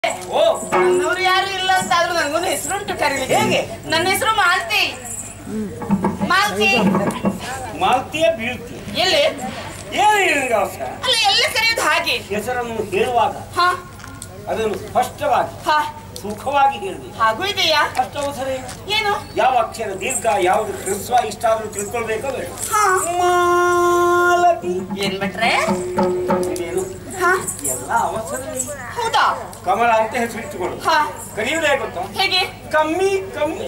ಓ ನನ್ನವ್ರು ಯಾರು ಇಲ್ಲ ಅಂತ ಆದ್ರೂ ನನಗೊಂದು ಹೆಸರುಂಟು ಕರೀಲಿಕ್ಕೆ ಹೇಗೆ? ನನ್ನ ಹೆಸರು ಮಾಲ್ತಿ ಮಾಲ್ತಿ ಮಾಲ್ತಿಯ ಬೀಳ್ತಿ ಎಲ್ಲಿ ಏನು ನಿನಗೆ ಅವಸರ ಅಲ್ಲ ಎಲ್ಲ ಕರೆಯೋದು ಹಾಗೆ ಹೆಸರನ್ನು ಹೇಳುವಾಗ ಹಾ ಅದನ್ನು ಸ್ಪಷ್ಟವಾಗಿ ಹಾ ಸುಖವಾಗಿ ಹೇಳಬೇಕು ಹಾಗೂ ಇದೆಯಾ ಅಷ್ಟು ಅವಸರ ಏನು? ಏನು ಯಾವ ಅಕ್ಷರ ದೀರ್ಘ ಯಾವುದು ಹ್ರಸ್ವ ಇಷ್ಟ ಆದ್ರೂ ತಿಳ್ಕೊಳ್ಬೇಕೋ ಬೇಡ ಹಾ ಮಾಲತಿ ಏನ್ ಬಿಟ್ರೆ ಇದೇನು ಹಾ ಎಲ್ಲ ಅವಸರ ಹೌದಾ ಕಮಲ ಅಂತ ಹೆಸರಿಟ್ಟುಕೊಳ್ಳು ಹಾ ಕರೆಯುವುದೇ ಗೊತ್ತಾ ಹೇಗೆ ಕಮ್ಮಿ ಕಮ್ಮಿ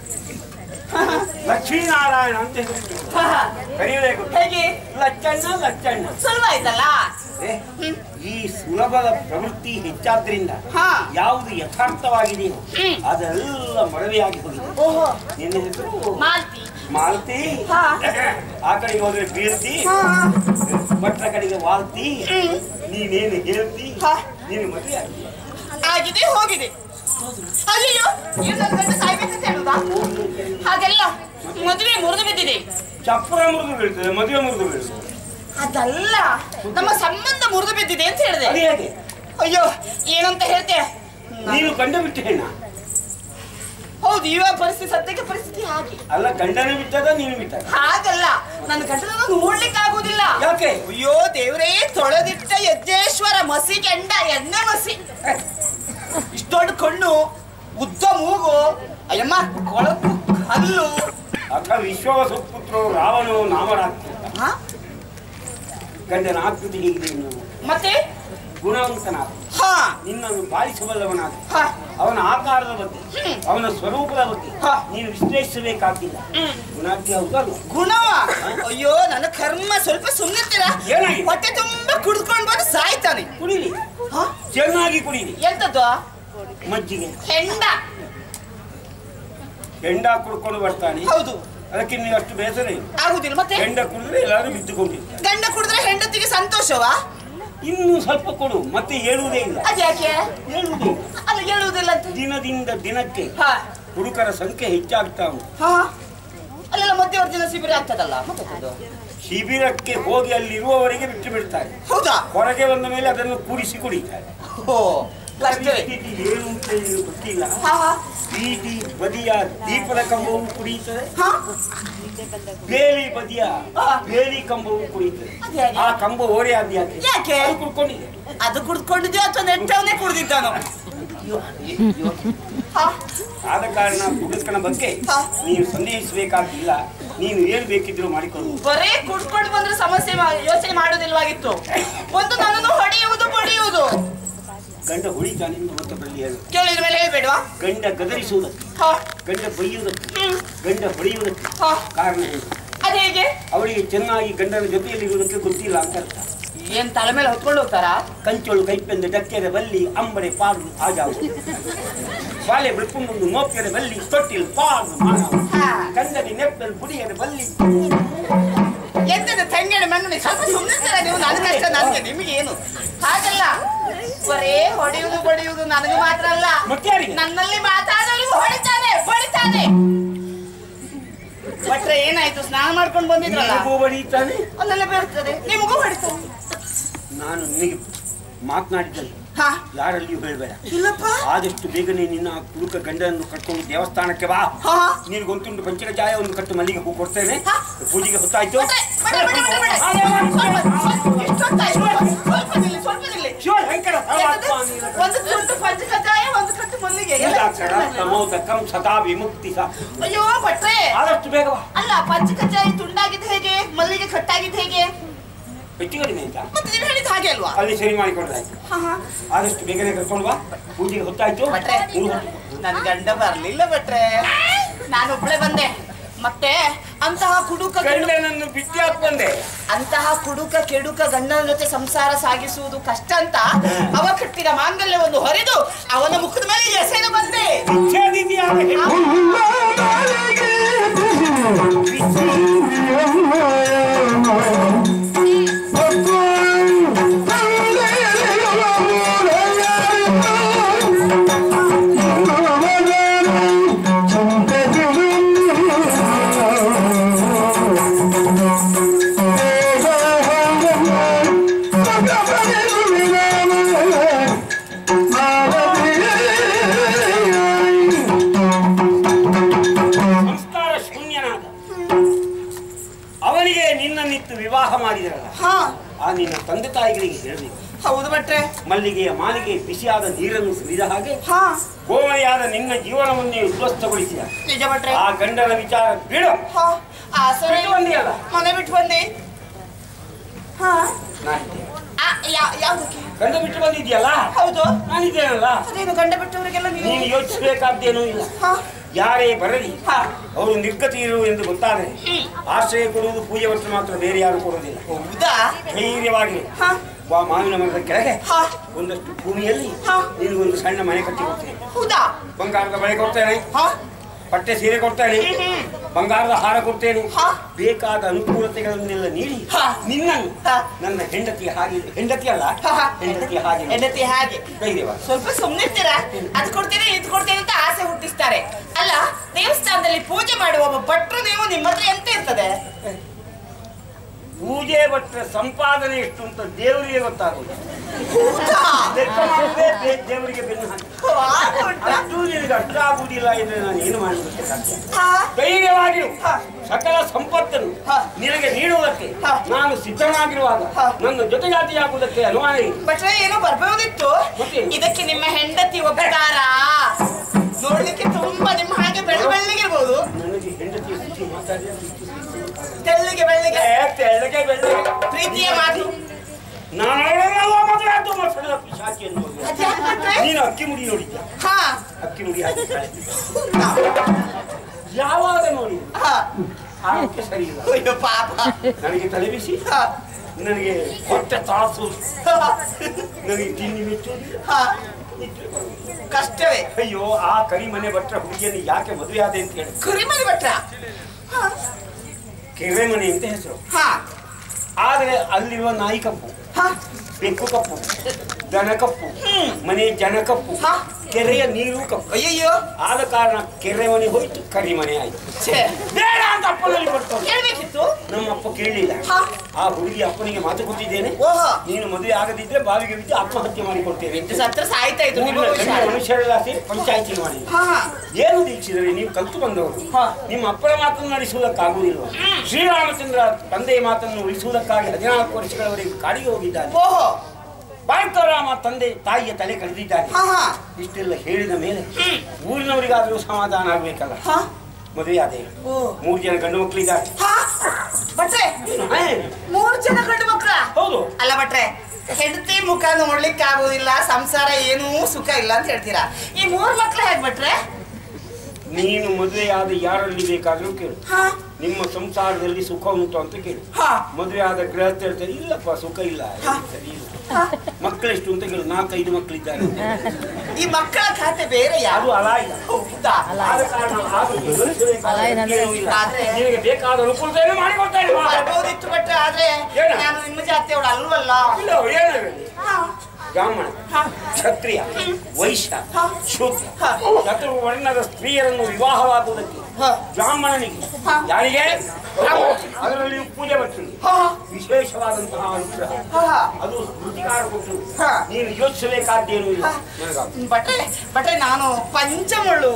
ಲಕ್ಷ್ಮೀನಾರಾಯಣ ಅಂತ ಹೆಸರಿಟ್ಟುಕೊಳ್ಳು ಹಾ, ಹಾ. ಕರೆಯುವುದೇ ಗೊತ್ತಾ ಹೇಗೆ ಲಚ್ಚಣ್ಣ ಲಚ್ಚಣ್ಣ ಸುಲಭ ಆಯ್ತಲ್ಲ ಏ, ಈ ಸುಲಭದ ಪ್ರವೃತ್ತಿ ಹೆಚ್ಚಾದ್ರಿಂದ ಹಾ ಯಾವುದು ಯಥಾರ್ಥವಾಗಿದೆಯೋ ಹ್ಮ್. ಅದೆಲ್ಲ ಮರವಿಯಾಗಿ ಹೋಗಿದೆ ಓಹೋ ನಿನ್ನ ಹೆಸರು ಮಾಲ್ತಿ ಮಾಲತಿ ಹಾ. ಆ ಕಡೆಗೆ ಹೋದ್ರೆ ಬೀಳ್ತಿ ಹಾ ಭಟ್ರ ಕಡೆಗೆ ವಾಲ್ತಿ ಹ್ಮ್. ನೀನೇನು ಹೇಳ್ತಿ ಹಾ. ನೀನು ಮದುವೆ ಆಗಿ ಆಗಿದೆ ಹೋಗಿದೆ ಅಯ್ಯೋ ನೀವು ನನ್ನ ಗಂಡ ಸಾಯ್ಬೇಕಂತ ಹೇಳುದಾ ಹಾಗೆಲ್ಲ ಮದುವೆ ಮುರಿದು ಬಿದ್ದಿದೆ ಚಪ್ರ ಮುರಿದು ಬೀಳ್ತದೆ ಮದುವೆ ಮುರಿದು ಬೀಳ್ತದೆ ಅದಲ್ಲ ನಮ್ಮ ಸಂಬಂಧ ಮುರಿದು ಬಿದ್ದಿದೆ ಅಂತ ಹೇಳಿದೆ ಅದು ಹೇಗೆ ಅಯ್ಯೋ ಏನಂತ ಹೇಳ್ತೆ ನೀನು ಗಂಡ ಬಿಟ್ಟು ಹೆಣ್ಣ ಹೌದು ಇವಾಗ ಪರಿಸ್ಥಿತಿ ಸದ್ಯಕ್ಕೆ ಪರಿಸ್ಥಿತಿ ಹಾಗೆ ಅಲ್ಲ ಗಂಡನ ಬಿಟ್ಟದ ನೀನು ಬಿಟ್ಟದ ಹಾಗಲ್ಲ ನನ್ನ ಗಂಡನನ್ನು ನೋಡ್ಲಿಕ್ಕೆ ಆಗುದಿಲ್ಲ ಯಾಕೆ ಅಯ್ಯೋ ದೇವ್ರೇ ತೊಳೆದಿಟ್ಟ ಯಜ್ಜೇಶ್ವರ ಮಸಿ ಕೆಂಡ ಎಣ್ಣೆ ಮಸಿ ಇಷ್ಟೊಂದು ಕಣ್ಣು ಉದ್ದ ಮೂಗು ಅಯ್ಯಮ್ಮ ಕೊಳಕು ಕಲ್ಲು ಅಕ್ಕ ವಿಶ್ವವಸು ಪುತ್ರೋ ರಾವಣೋ ನಾಮರಾಗ್ತಿದ್ದ ಹಾ? ಗಂಡನ ಆಕೃತಿ ಹೀಗಿದೆ ನೀನು ಮತ್ತೆ ಗುಣವಂತನಾದ ಹಾ ನಿನ್ನನ್ನು ಬಾಳಿಸಬಲ್ಲವನಾದ ಹಾ ಅವನ ಆಕಾರದ ಬಗ್ಗೆ ಹ್ಮ್. ಅವನ ಸ್ವರೂಪದ ಬಗ್ಗೆ ಹಾ. ನೀನು ವಿಶ್ಲೇಷಿಸಬೇಕಾಗಿಲ್ಲ ಹ್ಮ್. ಗುಣಾತಿ ಹೌದಲ್ಲ ಗುಣವ ಅಯ್ಯೋ ನನ್ನ ಕರ್ಮ ಸ್ವಲ್ಪ ಸುಮ್ಮನಿರ್ತೀರಾ ಏನಾಗಿದೆ? ಹೊಟ್ಟೆ ತುಂಬಾ ಕುಡ್ಕೊಂಡು ಬಂದು ಸಾಯ್ತಾನೆ ಕುಡೀಲಿ ಹಾ? ಚೆನ್ನಾಗಿ ಕುಡೀಲಿ ಎಂತದ್ದು ಮಜ್ಜಿಗೆ ಹೆಂಡ ಹೆಂಡ ಕುಡ್ಕೊಂಡು ಬರ್ತಾನೆ ಹೌದು ಅದಕ್ಕೆ ನೀವು ಅಷ್ಟು ಬೇಸರ ಇಲ್ಲ ಆಗುದಿಲ್ಲ ಮತ್ತೆ ಹೆಂಡ ಕುಡಿದ್ರೆ ಎಲ್ಲರೂ ಬಿದ್ದುಕೊಂಡಿರ್ತಾರೆ ಗಂಡ ಕುಡಿದ್ರೆ ಹೆಂಡತಿಗೆ ಸಂತೋಷವಾ ಇನ್ನು ಸ್ವಲ್ಪ ಕೊಡು ಮತ್ತೆ ಹೇಳುವುದೇ ಇಲ್ಲ ಅದ್ಯಾಕೆ ಹೇಳುವುದೇ ಇಲ್ಲ ಅಲ್ಲ ಹೇಳುವುದಿಲ್ಲ ಅಂತ ದಿನದಿಂದ ದಿನಕ್ಕೆ ಹಾ ಹುಡುಕರ ಸಂಖ್ಯೆ ಹೆಚ್ಚಾಗ್ತಾ ಉಂಟು ಹಾ ಅಲ್ಲೆಲ್ಲ ಮಧ್ಯವರ್ತಿನ ಶಿಬಿರ ಆಗ್ತದಲ್ಲ ಮತ್ತೆ ಅದು. ಶಿಬಿರಕ್ಕೆ ಹೋಗಿ ಅಲ್ಲಿರುವವರೆಗೆ ಬಿಟ್ಟು ಬಿಡ್ತಾರೆ ಹೌದಾ ಹೊರಗೆ ಬಂದ ಮೇಲೆ ಅದನ್ನು ಕೂಡಿಸಿ ಕುಡಿತಾರೆ ಓ ಕಷ್ಟವೇ ಪರಿಸ್ಥಿತಿ ಏನು ಅಂತ ಏನು ಗೊತ್ತಿಲ್ಲ ಹಾ ಹಾ ಬೀದಿ ಬದಿಯ ದೀಪದ ಕಂಬವು ಕುಡಿಯುತ್ತದೆ ಹಾ ಬೇಲಿ ಬದಿಯ ಹಾ. ಬೇಲಿ ಕಂಬವು ಕುಡಿಯುತ್ತದೆ ಅದ್ಯಾಕೆ? ಆ ಕಂಬ ಓರೆ ಆದ ಯಾಕೆ ಯಾಕೆ? ಅದು ಕುಡ್ಕೊಂಡಿದೆ ಅದು ಕುಡ್ಕೊಂಡಿದ್ಯೋ ಅಥವಾ ನೆಟ್ಟವನ್ನೇ ಕುಡ್ದಿದ್ದಾನೋ ಹಾ ಆದ ಕಾರಣ ಹುಡುಕನ ಬಗ್ಗೆ ಹಾ. ನೀನು ಸಂದೇಹಿಸಬೇಕಾಗಿಲ್ಲ ನೀನು ಏನು ಬೇಕಿದ್ರು ಮಾಡಿಕೊಳ್ಳು ಬರೇ ಕುಡ್ಕೊಂಡು ಬಂದ್ರೆ ಸಮಸ್ಯೆ ಮಾ- ಯೋಚನೆ ಮಾಡುದಿಲ್ವಾಗಿತ್ತು ಒಂದು ನನ್ನನ್ನು ಹೊಡೆಯುವುದು ಬಡಿಯುವುದು ಗಂಡ ಹೊಡಿತಾನೆ ಎಂದು ಮತ್ತೊಬ್ಬರಲ್ಲಿ ಹೇಳು ಕೇಳಿದ ಮೇಲೆ ಹೇಳ್ಬೇಡವಾ ಗಂಡ ಗದರಿಸುವುದಕ್ಕೆ ಹಾ ಗಂಡ ಬೈಯುವುದಕ್ಕೆ ಹ್ಮ್ ಗಂಡ ಹೊಡೆಯುವುದಕ್ಕೆ ಹಾ ಕಾರಣ ಏನು ಅದ್ ಹೇಗೆ ಅವಳಿಗೆ ಚೆನ್ನಾಗಿ ಗಂಡನ ಜೊತೆಯಲ್ಲಿರುವುದಕ್ಕೆ ಗೊತ್ತಿಲ್ಲ ಅಂತ ಅರ್ಥ ಏನ್ ತಲೆ ಮೇಲೆ ಹೊತ್ಕೊಂಡು ಹೋಗ್ತಾರಾ ಕಂಚೋಳು ಕೈಪೆಂದು ಡಕ್ಕೆರೆ ಬಲ್ಲಿ ಅಂಬಡೆ ಪಾಡು ಆಜಾವು ಬಾಲೆ ಬಿಡ್ಕೊಂಡು ಮೋಪ್ಯರ ಬಲ್ಲಿ ತೊಟ್ಟಿಲ್ ಪಾಡು ಮಾನವ ಹಾ. ಗಂಡನಿ ನೆಪ್ಪಲ್ ಪುಡಿಯರ ಬಲ್ಲಿ ಎಂತದ ತಂಗಡಿ ಮಣ್ಣು ಸ್ವಲ್ಪ ಸುಮ್ಮನೆ ನೀವು ನನ್ನ ಕಷ್ಟ ನನಗೆ ನಿಮಗೆ ಏನು ಹಾಗಲ್ಲ ಬರೇ ಹೊಡೆಯುವುದು ಬಡಿಯುವುದು ನನಗೆ ಮಾತ್ರ ಅಲ್ಲ ಮತ್ಯಾರಿಗೆ? ನನ್ನಲ್ಲಿ ಮಾತಾಡೋರಿಗೂ ಹೊಡಿತಾನೆ ಹೊಡಿತಾನೆ ಭಟ್ರೆ ಏನಾಯ್ತು ಸ್ನಾನ ಮಾಡ್ಕೊಂಡು ಬಂದಿದ್ರಲ್ಲ ನಿನಗೂ ಬಡೀತಾನೆ ಅಲ್ಲೆಲ್ಲ ಬರ್ತದೆ ನಿಮಗೂ ಹೊಡಿತಾನೆ ನಾನು ನಿನಗೆ ಮಾತನಾಡಿದ್ದಲ್ಲಿ ಹಾ ಯಾರಲ್ಲಿಯೂ ಹೇಳಬೇಡ ಇಲ್ಲಪ್ಪ ಆದಷ್ಟು ಬೇಗನೆ ನಿನ್ನ ಕುಡುಕ ಗಂಡನನ್ನು ಕಟ್ಕೊಂಡು ದೇವಸ್ಥಾನಕ್ಕೆ ಬಾ ಹಾ ನೀನು ಗೊಂತುಂಡು ಪಂಚಕಜಾಯ ಒಂದು ಕಟ್ಟು ಮಲ್ಲಿಗೆ ಹೂ ಕೊಡ್ತೇನೆ ಹಾ. ಪೂಜೆಗೆ ಹೊತ್ತಾಯ್ತು ಭಟ್ರೆ, ಭಟ್ರೆ, ಭಟ್ರೆ, ಭಟ್ರೆ, ಭಟ್ರೆ. ಸ್ವಲ್ಪ, ಸ್ವಲ್ಪ, ಎಷ್ಟೊತ್ತಾಯ್ತು? ಸ್ವಲ್ಪ ನಿಲ್ಲಿ, ಸ್ವಲ್ಪ ನಿಲ್ಲಿ. ಶಿವ ಶಂಕರ ಎಂತದು? ಪರಮಾತ್ಮ ನೀನು. ಒಂದು ತುಂಡು ಪಂಚಕಜ್ಜಾಯ ಒಂದು ಕಟ್ಟು ಮಲ್ಲಿಗೆ ಎಲ್ಲ ಮೂಲಾಕ್ಷರ ನಮೋದಕಂ ಸದಾ ವಿಮುಕ್ತಿ ಸ ಅಯ್ಯೋ ಭಟ್ರೆ ಆದಷ್ಟು ಬೇಗ ಬಾ ಅಲ್ಲ ಪಂಚಕಜ್ಜಾಯ ತುಂಡಾಗಿದ್ದು ಹೇಗೆ ಮಲ್ಲಿಗೆ ಕಟ್ಟಾಗಿದ್ದು ಹೇಗೆ ಹೆಚ್ಚು ಕಡಿಮೆ ಆಯ್ತಾ ಮತ್ತೆ ನೀವು ಹೇಳಿದ ಹಾಗೆ ಅಲ್ವಾ ಅಲ್ಲಿ ಸರಿ ಮಾಡಿಕೊಂಡ್ರಾಯ್ತು ಹಾ, ಹಾ. ಆದಷ್ಟು ಬೇಗನೆ ಕರ್ಕೊಂಡು ಬಾ ಪೂಜೆಗೆ ಹೊತ್ತಾಯ್ತು ಭಟ್ರೆ ನೀನು ಹೊರಟು. ನನ್ ಗಂಡ ಬರ್ಲಿಲ್ಲ ಭಟ್ರೆ ನಾನೊಬ್ಳೆ ಬಂದೆ ಮತ್ತೆ ಅಂತಹ ಕುಡುಕ ಕೆಡು- ಗಂಡನನ್ನು ಬಿಟ್ಟಾಕ್ ಬಂದೆ ಅಂತಹ ಕುಡುಕ ಕೆಡುಕ ಗಂಡನ ಜೊತೆ ಸಂಸಾರ ಸಾಗಿಸುವುದು ಕಷ್ಟ ಅಂತ ಅವ ಕಟ್ಟಿದ ಮಾಂಗಲ್ಯವನ್ನು ಹೊರೆದು ಅವನ ಮುಖದ ಮೇಲೆ ಎಸೆದು ಬಂದೆ ವಿಚ್ಛೇದಿದ್ಯಾವ ಹೆಣ್ಣು? Thank you. ತಾಯಿಗಳಿಗೆ ಹೇಳಬೇಕು ಹೌದು ಭಟ್ರೆ ಮಲ್ಲಿಗೆಯ ಮಾಲಿಗೆ ಬಿಸಿಯಾದ ನೀರನ್ನು ಸುರಿದ ಹಾಗೆ ಹಾ ಗೋಮನೆಯಾದ ನಿನ್ನ ಜೀವನವನ್ನೇ ಉದ್ವಸ್ತಗೊಳಿಸಿದ ನಿಜ ಭಟ್ರೆ ಆ ಗಂಡನ ವಿಚಾರ ಬಿಡು ಹಾ ಆ ಸರಿ ಬಿಟ್ಟು ಬಂದಿಯಲ್ಲ ಮನೆ ಬಿಟ್ಟು ಬಂದೆ ಹಾ ನಾನಿದ್ದೇನೆ ಆ, ಯಾ- ಯಾವ್ದಕ್ಕೆ ಗಂಡ ಬಿಟ್ಟು ಬಂದಿದ್ಯಲ್ಲ ಹೌದು ನಾನಿದ್ದೇನಲ್ಲ ಅದೇನು ಗಂಡ ಬಿಟ್ಟವರಿಗೆಲ್ಲ ನೀವು ನೀನು ಯೋಚಿಸಬೇಕಾದ್ದೇನೂ ಇಲ್ಲ ಹಾ ಯಾರೇ ಬರಲಿ ಹಾ ಅವರು ನಿರ್ಗತಿಯರು ಎಂದು ಗೊತ್ತಾದರೆ ಆಶ್ರಯ ಕೊಡುವುದು ಪೂಜೆ ಭಟ್ರು ಮಾತ್ರ ಬೇರೆ ಯಾರು ಕೊಡುವುದಿಲ್ಲ ಹೌದಾ ಧೈರ್ಯವಾಗಿ ಹಾ ಆ ಮಾವಿನ ಮರದ ಕೆಳಗೆ ಹಾ ಒಂದಷ್ಟು ಭೂಮಿಯಲ್ಲಿ ಹಾ. ನಿನಗೊಂದು ಸಣ್ಣ ಮನೆ ಕಟ್ಟಿ ಕೊಡ್ತೇನೆ ಹೌದಾ ಬಂಗಾರದ ಬಳೆ ಕೊಡ್ತೇನೆ ಹಾ ಪಟ್ಟೆ ಸೀರೆ ಕೊಡ್ತೇನೆ ಬಂಗಾರದ ಹಾರ ಕೊಡ್ತೇನೆ ಹಾ. ಬೇಕಾದ ಅನುಕೂಲತೆಗಳನ್ನೆಲ್ಲ ನೀಡಿ ಹಾ. ನಿನ್ನನ್ನು ಹಾ. ನನ್ನ ಹೆಂಡತಿ ಹಾಗೆ ಹೆಂಡತಿ ಅಲ್ಲ ಹಾ, ಹಾ. ಹೆಂಡತಿ ಹಾಗೆ ಹೆಂಡತಿ ಹಾಗೆ ಧೈರ್ಯವಾಗಿ ಸ್ವಲ್ಪ ಸುಮ್ಮನಿರ್ತೀರಾ ಅದು ಕೊಡ್ತೇನೆ ಇದು ಕೊಡ್ತೇನೆ ಅಂತ ಆಸೆ ಹುಟ್ಟಿಸ್ತಾರೆ ಅಲ್ಲ ದೇವಸ್ಥಾನದಲ್ಲಿ ಪೂಜೆ ಮಾಡುವ ಒಬ್ಬ ಭಟ್ರು ನೀವು ನಿಮ್ಮ ಹತ್ರ ಎಂತ ಇರ್ತದೆ ಪೂಜೆ ಭಟ್ರ ಸಂಪಾದನೆ ಎಷ್ಟು ಅಂತ ದೇವರಿಗೆ ಗೊತ್ತಾಗುವುದು ಹೌದಾ? ಲೆಕ್ಕ ಮಾಡುವುದೇ ದೇ- ದೇವರಿಗೆ ಬೆನ್ನು ಹಾಕಿ ಹಾಗೆ ಉಂಟಾ? ಅಷ್ಟು ನಿನಗೆ ಅರ್ಥ ಆಗುವುದಿಲ್ಲ ಎಂದು ನಾನು ಏನು ಮಾಡಲಿಕ್ಕೆ ಸಾಧ್ಯ ಹಾ, ಧೈರ್ಯವಾಗಿರು ಹಾ. ಸಕಲ ಸಂಪತ್ತನ್ನು ಹಾ. ನಿನಗೆ ನೀಡುವುದಕ್ಕೆ ಹಾ. ನಾನು ಸಿದ್ಧನಾಗಿರುವಾಗ ಹಾ. ನನ್ನ ಜೊತೆಗಾತಿಯಾಗುವುದಕ್ಕೆ ಅನುಮಾನ ಇಲ್ಲ ಭಟ್ರೆ ಏನೋ ಬರ್ಬೋದಿತ್ತು ಮತ್ತೆ? ಇದಕ್ಕೆ ನಿಮ್ಮ ಹೆಂಡತಿ ಒಪ್ಪಿದಾರಾ ನೋಡ್ಲಿಕ್ಕೆ ತುಂಬಾ ನಿಮ್ಮ ಹಾಗೆ ಬೆಳ್ಳ ಬೆಳ್ಳಗಿರ್ಬೋದು ನನಗೆ ಹೆಂಡತಿಯ ಸ್ಥಿತಿ ಮಾತಾಡಿದ ತೆಳ್ಳಗೆ ಬೆಳ್ಳಗೆ ತೆಳ್ಳಗೆ ಬೆಳ್ಳಗೆ ಪ್ರೀತಿಯ ಮಾತು ನಾನು ಅವಳನ್ನೆಲ್ಲ ಮದುವೆ ಆದ್ದು ಮಕ್ಕಳ ಪಿಶಾಚಿ ಎನ್ನುವುದು. ಅದ್ಯಾಕ್ ಭಟ್ರೆ? ನೀನು ಅಕ್ಕಿ ಮುಡಿ ನೋಡಿದ್ದ ಹಾ ಅಕ್ಕಿ ಮುಡಿ ಹಾಕಿದ್ದಾಳೆ ಹಾ, ಯಾವಾಗ ನೋಡಿ ಹಾ. ಆರೋಗ್ಯ ಸರಿ ಇಲ್ಲ ಅಯ್ಯೋ ಪಾಪ ನನಗೆ ತಲೆ ಬಿಸಿ ಹಾ, ನನಗೆ ಹೊಟ್ಟೆ ತಾಸು ಹಾ, ನನಗೆ ತಿಂಡಿ ಮೆಚ್ಚುವುದಿಲ್ಲ ಹಾ. ನಿದ್ರೆ ಬರುವುದಿಲ್ಲ. ಕಷ್ಟವೇ ಅಯ್ಯೋ ಆ ಕರಿಮನೆ ಭಟ್ರ ಹುಡುಗಿಯನ್ನು ಯಾಕೆ ಮದುವೆ ಆದೆ ಅಂತ ಹೇಳಿ ಕುರಿಮರಿ ಭಟ್ರ ಹಾ, ಕೆರೆಮನೆ ಅಂತ ಹೆಸರು ಹಾ, ಆದರೆ ಅಲ್ಲಿರುವ ನಾಯಿ ಕಪ್ಪು ಹಾ. ಬೆಕ್ಕು ಕಪ್ಪು ದನ ಕಪ್ಪು ಮನೆ ಜನ ಕಪ್ಪು ಹಾ. ಕೆರೆಯ ನೀರು ಕಪ್ಪು ಅಯ್ಯಯ್ಯೋ ಆದ ಕಾರಣ ಕೆರೆ ಮನೆ ಹೋಯ್ತು ಕರಿಮನೆ ಆಯ್ತು ಛೇ ಬೇಡ ಅಂತ ಅಪ್ಪನಲ್ಲಿ ಬರ್ತಾನೆ ಹೇಳ್ಬೇಕಿತ್ತು ನಮ್ಮಪ್ಪ ಕೇಳಲಿಲ್ಲ ಹಾ. ಆ ಹುಡುಗಿ ಅಪ್ಪನಿಗೆ ಮಾತು ಕೊಟ್ಟಿದ್ದೇನೆ ಓಹೋ ನೀನು ಮದುವೆ ಆಗದಿದ್ರೆ ಬಾವಿಗೆ ಬಿದ್ದು ಆತ್ಮಹತ್ಯೆ ಮಾಡಿಕೊಡ್ತೇವೆ ಅಂತ ಸತ್ರ ಸಾಯ್ತಾ ಇದ್ರು ನಿಮ್ಮ ಊರಿನ ಭವಿಷ್ಯ. ಗಣ್ಯ ಮನುಷ್ಯರೆಲ್ಲ ಸೇರಿ ಪಂಚಾಯಿತಿ ಮಾಡಿ ಹಾ ಏನು ದೀಕ್ಷಿದರೆ ನೀವು ಕಲ್ತು ಬಂದವರು ಹಾ. ನಿಮ್ಮ ಅಪ್ಪನ ಮಾತನ್ನು ನಡೆಸುವುದಕ್ಕಾಗುವುದಿಲ್ಲ ಶ್ರೀರಾಮಚಂದ್ರ ತಂದೆಯ ಮಾತನ್ನು ಉಳಿಸುವುದಕ್ಕಾಗಿ ಹದಿನಾಲ್ಕು ವರ್ಷಗಳವರೆಗೆ ಕಾಡಿಗೆ ಹೋಗಿದ್ದಾನೆ ಓಹೋ ಭಾರತರಾಮ ತಂದೆ ತಾಯಿಯ ತಲೆ ಕಳೆದಿದ್ದಾನೆ ಹಾ ಹಾ ಇಷ್ಟೆಲ್ಲ ಹೇಳಿದ ಮೇಲೆ ಊರಿನವರಿಗಾದರೂ ಸಮಾಧಾನ ಆಗ್ಬೇಕಲ್ಲ ಹಾ ಮದುವೆ ಆದೆ ಓ ಮೂರು ಜನ ಗಂಡು ಮಕ್ಕಳಿದ್ದಾರೆ ಹಾ ಭಟ್ರೆ ಮೂರು ಜನ ಗಂಡು ಮಕ್ಕಳ ಹೌದು ಅಲ್ಲ ಭಟ್ರೆ ಹೆಂಡತಿ ಮುಖ ನೋಡ್ಲಿಕ್ಕೆ ಆಗುದಿಲ್ಲ ಸಂಸಾರ ಏನೂ ಸುಖ ಇಲ್ಲ ಅಂತ ಹೇಳ್ತೀರಾ ಈ ಮೂರ್ ಮಕ್ಳು ಹೇಗ್ ಭಟ್ರೆ ನೀನು ಮದುವೆಯಾದ ಯಾರಲ್ಲಿ ಬೇಕಾದರೂ ಕೇಳು ಹಾ ನಿಮ್ಮ ಸಂಸಾರದಲ್ಲಿ ಸುಖ ಉಂಟು ಅಂತ ಕೇಳು ಹಾ ಮದುವೆ ಆದ ಗೃಹಸ್ಥ ಹೇಳ್ತಾರೆ ಇಲ್ಲಪ್ಪ ಸುಖ ಇಲ್ಲ ಹಾ. ಸರಿ ಇಲ್ಲ ಹಾ. ಮಕ್ಕಳೆಷ್ಟು ಅಂತ ಕೇಳು ನಾಲ್ಕೈದು ಮಕ್ಕಳಿದ್ದಾರೆ ಈ ಮಕ್ಕಳ ಖಾತೆ ಬೇರೆ ಅದು ಯಾರು ಅಲ ಇಲ್ಲ ಹೌದಾ ಆದ ಕಾರಣ ಆಗ ಗಮನಿಸಬೇಕಾದ ಏನೂ ಇಲ್ಲ. ಆದ್ರೆ- ನಿನಗೆ ಬೇಕಾದ ಅನುಕೂಲತೆಯನ್ನು ಮಾಡಿಕೊಡ್ತೇನೆ ಬಾ. ಬರ್ಬೋದಿತ್ತು ಭಟ್ರೆ ಆದ್ರೆ ಏನು? ನಾನು ನಿಮ್ಮ ಜಾತಿಯವಳು ಅಲ್ವಲ್ಲ ಇಲ್ಲ ಏನಾಗಲಿ ಹಾ ಬ್ರಾಹ್ಮಣ ಹಾ ಕ್ಷತ್ರಿಯ ವೈಶ್ಯ ಹಾ. ಶೂದ್ರ ಹಾ. ಚತುರ್ವರ್ಣದ ಸ್ತ್ರೀಯರನ್ನು ವಿವಾಹವಾಗುವುದಕ್ಕೆ ಹಾ. ಬ್ರಾಹ್ಮಣನಿಗೆ ಹಾ. ಯಾರಿಗೆ ಅದರಲ್ಲಿ ಪೂಜೆ ಬರ್ತದೆ ಹಾ ವಿಶೇಷವಾದಂತಹ ಅನುಗ್ರಹ ಹಾ ಅದು ಸ್ಮೃತಿಕಾರ ಕೊಟ್ಟು ಹಾ. ನೀನು ಯೋಚಿಸಬೇಕಾದ್ದೇನು ಇಲ್ಲ ಹಾ. ನನಗಾಗ ಭಟ್ರೆ ಭಟ್ರೆ ನಾನು ಪಂಚಮುಳ್ಳು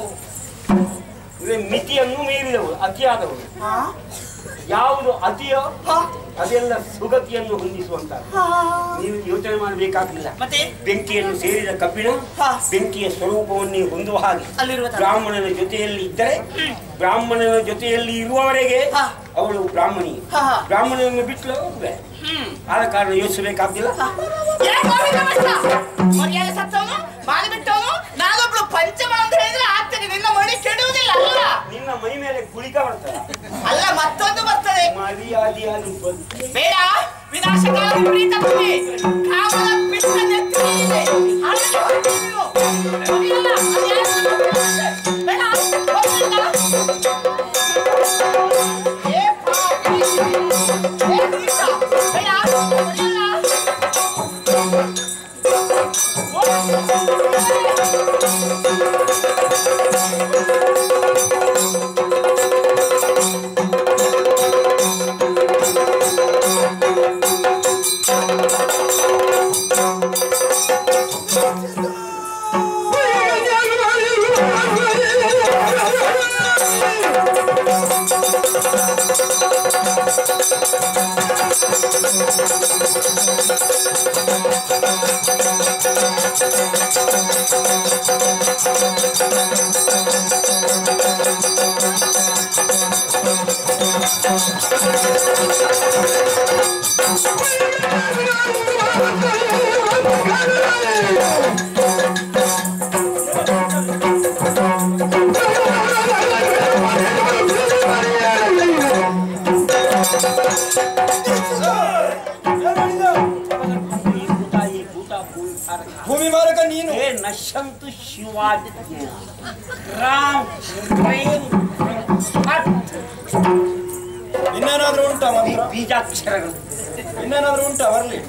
ಅಂದ್ರೆ ಮಿತಿಯನ್ನು ಮೀರಿದವರು ಅತಿಯಾದವರು ಹಾ ಯಾವುದು ಅತಿಯೋ ಹಾ ಅದೆಲ್ಲ ಸುಗತಿಯನ್ನು ಹೊಂದಿಸುವಂತ ಹಾ. ನೀವು ಯೋಚನೆ ಮಾಡಬೇಕಾಗಿಲ್ಲ ಮತ್ತೆ ಬೆಂಕಿಯನ್ನು ಸೇರಿದ ಕಬ್ಬಿಣ ಹಾ. ಬೆಂಕಿಯ ಸ್ವರೂಪವನ್ನೇ ಹೊಂದುವ ಹಾಗೆ ಅಲ್ಲಿರುವ ತರ- ಬ್ರಾಹ್ಮಣನ ಜೊತೆಯಲ್ಲಿ ಇದ್ದರೆ ಬ್ರಾಹ್ಮಣನ ಜೊತೆಯಲ್ಲಿ ಇರುವವರೆಗೆ ಹಾ. ಅವಳು ಬ್ರಾಹ್ಮಣಿ ಹಾ, ಹಾ. ಬ್ರಾಹ್ಮಣನನ್ನು ಬಿಟ್ಟು ಹ್ಮ್ ಆದ ಕಾರಣ ಯೋಚಿಸಬೇಕಾಗಿಲ್ಲ ಏನ್ ಗೋವಿಂದ ಭಟ್ರ? ಮರ್ಯಾದೆ ಸತ್ತವನು ಮಾಲಿ ಬಿಟ್ಟವನು ನಾನೊಬ್ಳು ಪಂಚಮ ಅಂತ ಹೇಳಿದ್ರೆ ಆಗ್ತದೆ ನಿನ್ನ ಮಣಿ ಕೆಡುವುದಿಲ್ಲ ಅಲ್ಲ ನಿನ್ನ ಮೈ ಮೇಲೆ ಗುಳಿಕ ಬರ್ತದೆ ಅಲ್ಲ ಮತ್ತೊಂದು ಬರ್ತದೆ ಮರ್ಯಾದೆಯಾಗಿ ಬಂದು ಬೇಡ ವಿನಾಶಕಾರಿ ಪ್ರೀತ ಭೂಮಿ ಕಾಮನ ಪಿಷ್ಟ ನೆತ್ತಿಗೆ ಹಾಗೆ ಹೋಗ್ತೀನಿ ನೀನು. ಮರಿಯಲ್ಲ, ಅದ್ಯಾಕೆ ಬೇಡ, ಹೋಗ್ಲಿಲ್ಲ. ಏ ಪಾಪಿ, ಏ ನೀಚ, ಬೇಡ, ಮರಿಯಲ್ಲ. Thank ಈ ಭೂತ ಈ ಭೂತ ಭೂಮಿ ಭಾರತ ಭೂಮಿ ಮಾರಕ ನೀನು ಏ ನಶಂತು ಶಿವಾದಿತ್ಯ ರಾಮ್ ಪ್ರೇಮ್ ಹಟ್. ಇನ್ನೇನಾದ್ರೂ ಉಂಟಾ ಈ ಮಂತ್ರ ಬೀಜಾಕ್ಷರಗಳು ಇನ್ನೇನಾದ್ರೂ ಉಂಟಾ ಬರ್ಲಿ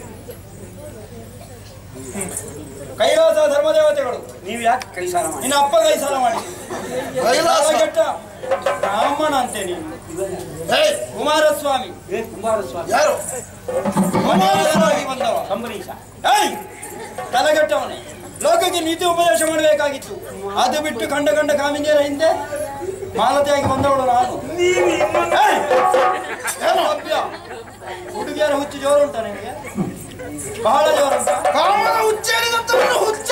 ಕೈಲಾಸ ಧರ್ಮದೇವತೆಗಳು ನೀವು ಯಾಕೆ ಕೈ ಸಾಲ ಮಾಡಿ ನಿನ್ನ ಅಪ್ಪ ಕೈ ಸಾಲ ಮಾಡಿ ಕೈಲಾಸ ಕೆಟ್ಟ ಬ್ರಾಹ್ಮಣ ಅಂತೆ ನೀನು ಏಯ್ ಕುಮಾರಸ್ವಾಮಿ ಏ ಕುಮಾರಸ್ವಾಮಿ ಯಾರು ಕುಮಾರಸ್ವಾಮಿ ಬಂದವ ಕಂಬರೀಶ ಏಯ್ ತಲೆಗೆಟ್ಟವನೇ ಲೋಕಕ್ಕೆ ನೀತಿ ಉಪದೇಶ ಮಾಡಬೇಕಾಗಿತ್ತು ಅದು ಬಿಟ್ಟು ಕಂಡ ಕಂಡ ಕಾಮಿನಿಯರ ಹಿಂದೆ ಮಾಲತೆಯಾಗಿ ಬಂದವಳು ನಾನು ನೀವು ಇನ್ನೊಂದು ಏಯ್! ಏನು ಸಭ್ಯ ಹುಡುಗಿಯರ ಹುಚ್ಚು ಜೋರು ಉಂಟ ನಿನಗೆ ಬಹಳ ಜೋರು ಉಂಟ ಕಾಮನ ಹುಚ್ಚೇರಿದಂತವನು ಹುಚ್ಚ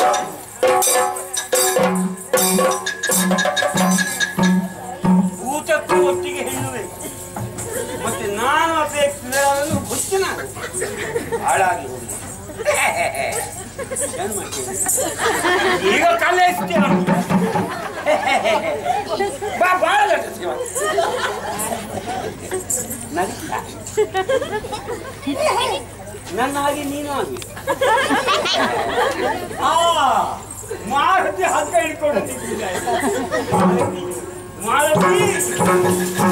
ಭೂತಕ್ಕೂ ಒಟ್ಟಿಗೆ ಹೆಣ್ಣುಬೇಕು ಮತ್ತೆ ನಾನು ಅಪೇಕ್ಷಿಸಿದನ್ನು ಗೊತ್ತಿನ ಹಾಳಾಗಿ ಹೋಗಿ ಏನ್ ಮಾಡ್ತೀನಿ ಈಗ ಕಲಿಸ್ತೀರ ಬಾ ಬಾಳ ಗಂಟೆ ಶಿವ ನಗ್ತಾ. ನನ್ನ ಹಾಗೆ ನೀನು ಹಾಗೆ ಆ ಮಾರುತಿ ಹಗ್ಗ ಹಿಡ್ಕೊಂಡು ನಿಂತಿದ್ದೆ. ಮಾರುತಿ ಮಾರುತಿ